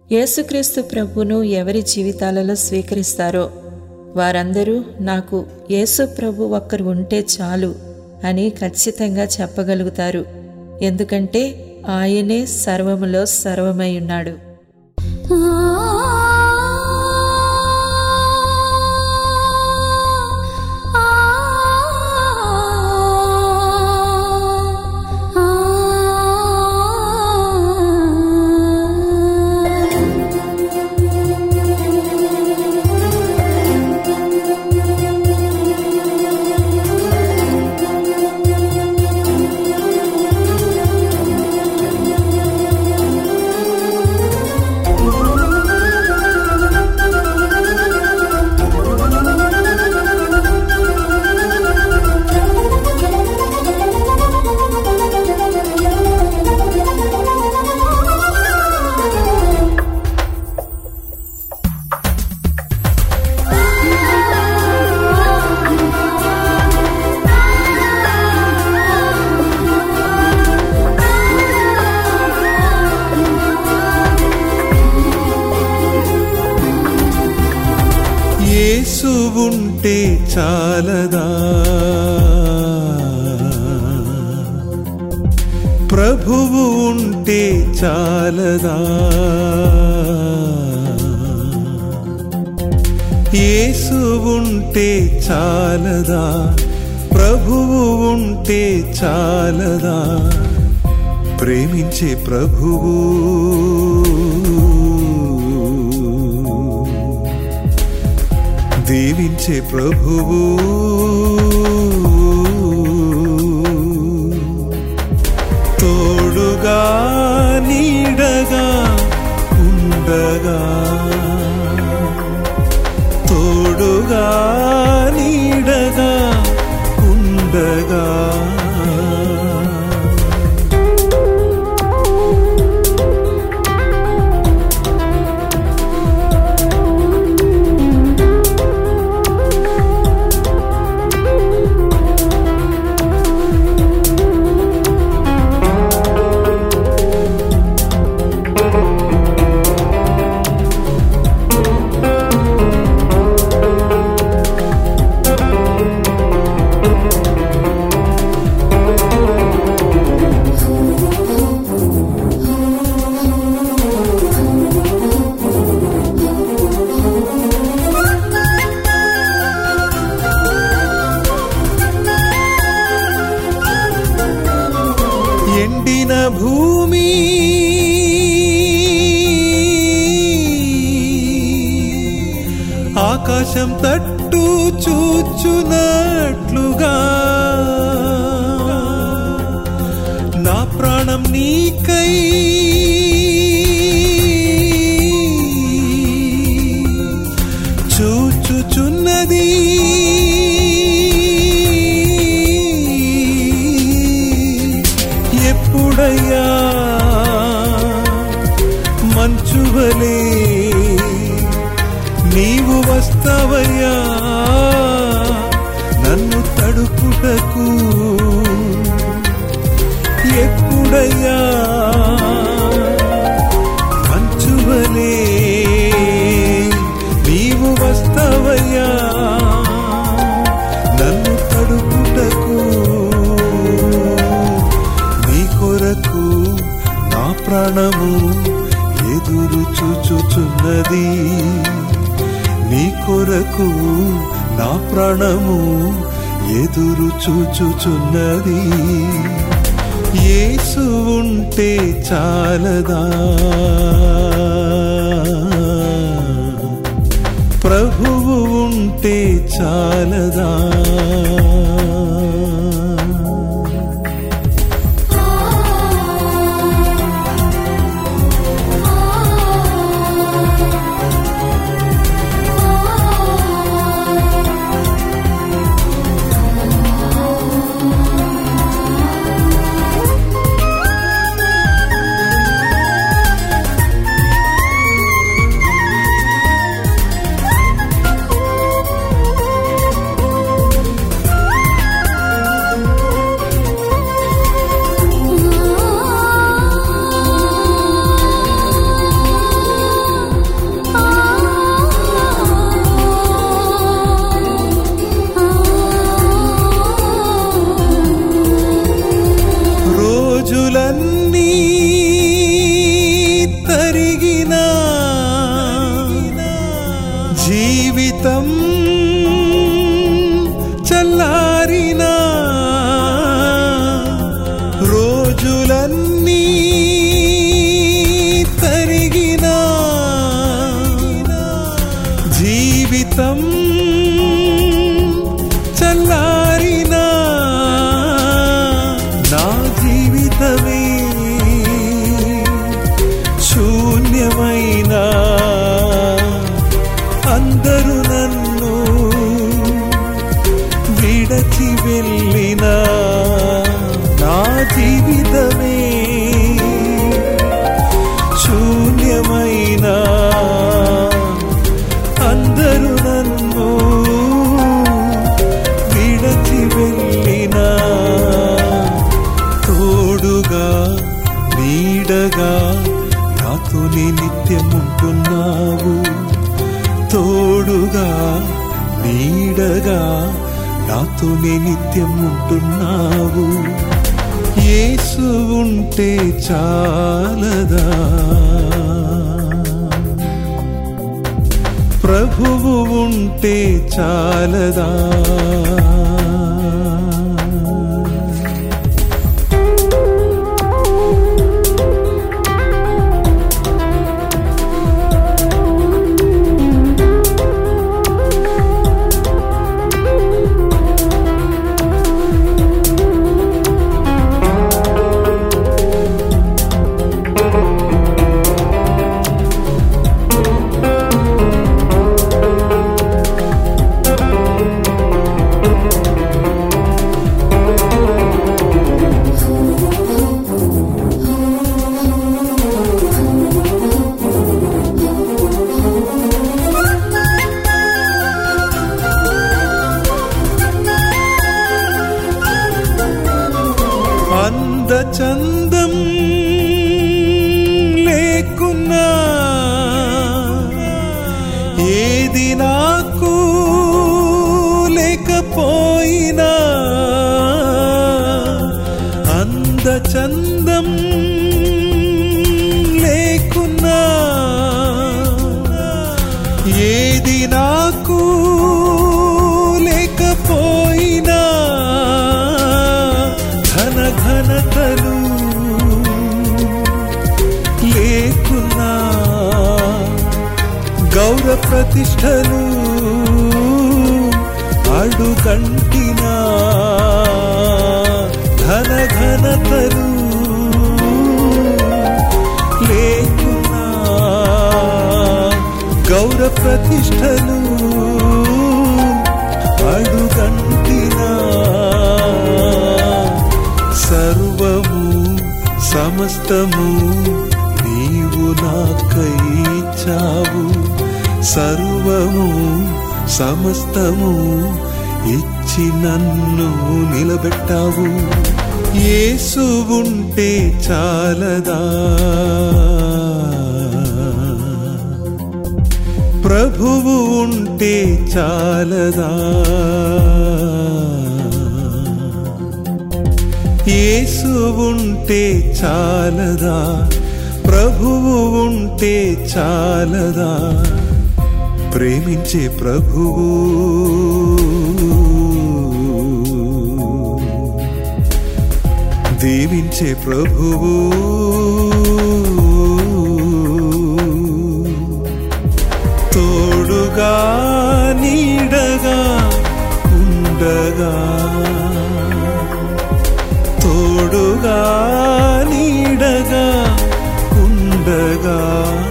యేసుక్రీస్తు ప్రభును ఎవరి జీవితాలలో స్వీకరిస్తారో వారందరూ నాకు యేసు ప్రభు ఒక్కరు ఉంటే చాలు అని ఖచ్చితంగా చెప్పగలుగుతారు ఎందుకంటే ఆయనే సర్వములో సర్వమై ఉన్నాడు యేసు ఉంటే చాలదా ప్రభువు ఉంటే చాలదా యేసు ఉంటే చాలదా ప్రభువు ఉంటే చాలదా ప్రేమించే ప్రభువు దీవించే ప్రభువు తోడుగా నీడగా ఉండగా తోడుగా నీడగా ఉండగా ఎండిన భూమి ఆకాశం తట్టు చూచునట్లుగా నా ప్రాణం నీకై చూచుచున్నది ఎప్పుడయ్యా మంచువలే నీవు వస్తావయ్యా నన్ను తడుపుటకు ఎప్పుడయ్యా మంచువలే నీవు వస్తావయ్యా నన్ను తడుపుటకు నీ కొరకు నా ప్రాణము ఎదురు చూచుచున్నది నీ కొరకు నా ప్రాణము ఎదురు చూచుచున్నది యేసు ఉంటే చాలదా ప్రభువు ఉంటే చాలదా కరిగినా జీవితం చల్లారినా రోజులన్నీ తరిగినా జీవితం చల్లారినా నా జీవితమే శూన్యమైనా అందరూ నన్ను విడచి వెళ్ళినా నా జీవితమే శూన్యమైనా అందరూ నన్ను విడచి వెళ్ళినా తోడుగా నీడగా నాతోనే నిత్యం ఉంటున్నావు తోడుగా నీడగా నాతోనే నిత్యం ఉంటున్నావు యేసు ఉంటే చాలదా ప్రభువు ఉంటే చాలదా అందచందం లేకున్నా ఏది నాకు లేకపోయినా అందచందం లేకున్నా ఏది నాకు లేకపోయినా ఘన ఘనతలు లేకున్నా గౌర ప్రతిష్టలు అడుగంటినా ఘన ఘనతలు లేకున్నా గౌర ప్రతిష్టలు అడుగంటినా సర్వము సమస్తము నీవు నాకై ఇచ్చావు సర్వము సమస్తము ఇచ్చి నన్ను నిలబెట్టావు యేసు ఉంటే చాలదా ప్రభువు ఉంటే చాలదా యేసు ఉంటే చాలదా ప్రభువు ఉంటే చాలదా ప్రేమించే ప్రభువు దీవించే ప్రభువు తోడుగా నీడగా ఉండగా తోడుగా నీడగా ఉండగా